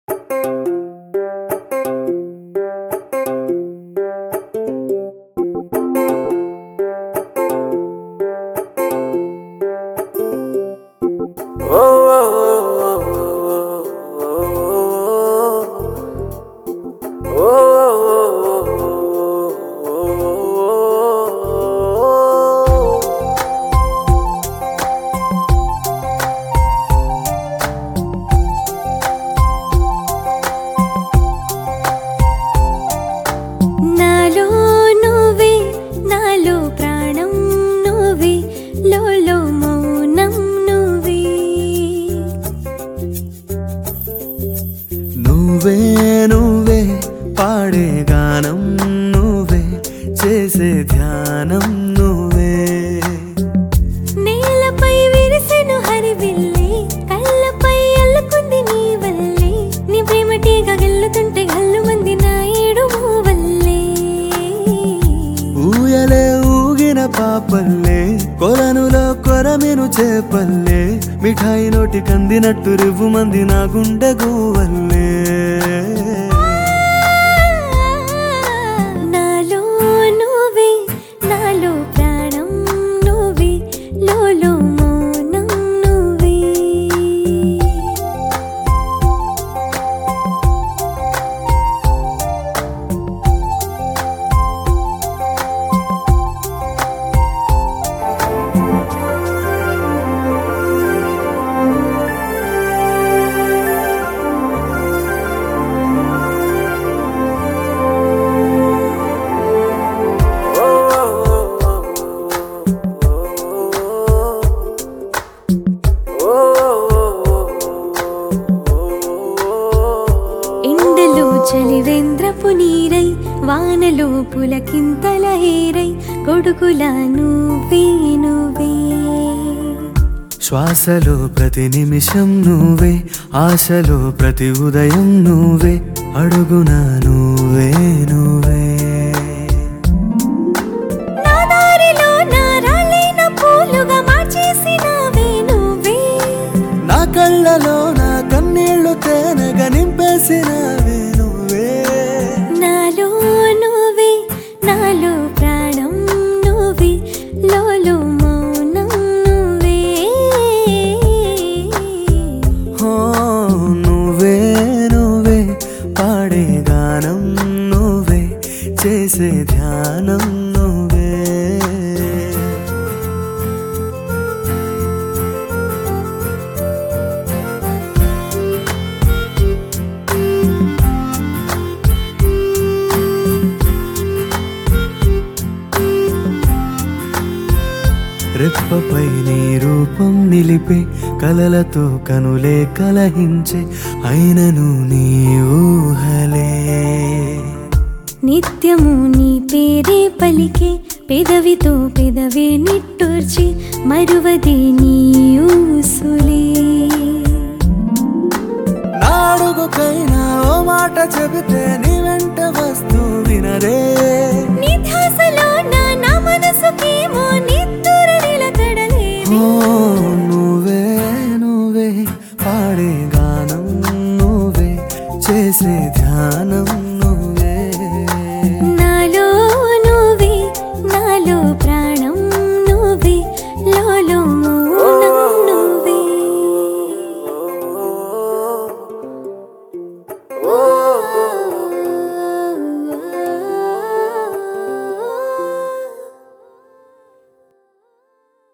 నాలో నువ్వే నాలో ప్రాణం నువ్వే లోలో మౌనం నువ్వే నువ్వే నువ్వే పాడే గానం నువ్వే చేసే ధ్యానం నువ్వే నేలపై విరిసెను హరివిల్లే కళ్ళపై అల్లుకుంది నీ వల్లే నీ ప్రేమ టీగ గెల్లుతుంటే గల్లు మంది నా ఏడు వల్లే ఊయలే ఊగిన పాపల్లే కొలనులో కొరమెను చేపల్లే మిఠాయి నోటి కందినట్టు రివ్వు మంది నా గుండె గువ్వల్లే నాలో నువ్వే నాలో ప్రాణం నువ్వే లోలో మౌనం నువ్వే ఎండలో చలివేంద్రపు నీరై వానలో పులకింతల హేరై కొడుకుల నువ్వే నువ్వే శ్వాసలో ప్రతి నిమిషం నువ్వే ఆశలో ప్రతి ఉదయం నువ్వే అడుగున నువ్వే నువ్వే నా దారిలో నా రాళ్ళైన పూలుగా మార్చేసినవే నువ్వే నా కళ్ళలో నా కన్నీళ్లు తేనెగా నింపేసినవే నువ్వే నాలో నువ్వే నాలో ప్రాణం నువ్వే లోలో మౌనం నువ్వే హో నువ్వే నువ్వే పాడే గానం నువ్వే చేసే ధ్యానం నువ్వే రెప్పపై నీ రూపం నిలిపే కలలతో కనులే కలహించే అయినను నీ ఊహలే నిత్యము నీ పేరే పలికే పెదవితో పెదవే నిట్టూర్చి మరువది నీ ఊసులే నాడుగుకైనా ఓ మాట చెబితే నీ వెంట వస్తూ వినరే నీ ధ్యాసలో నా నా మనసుకేమో నిద్దుర నిలకడలేదు ఓ నువ్వే నువ్వే పాడే గానం నువ్వే చేసే ధ్యానం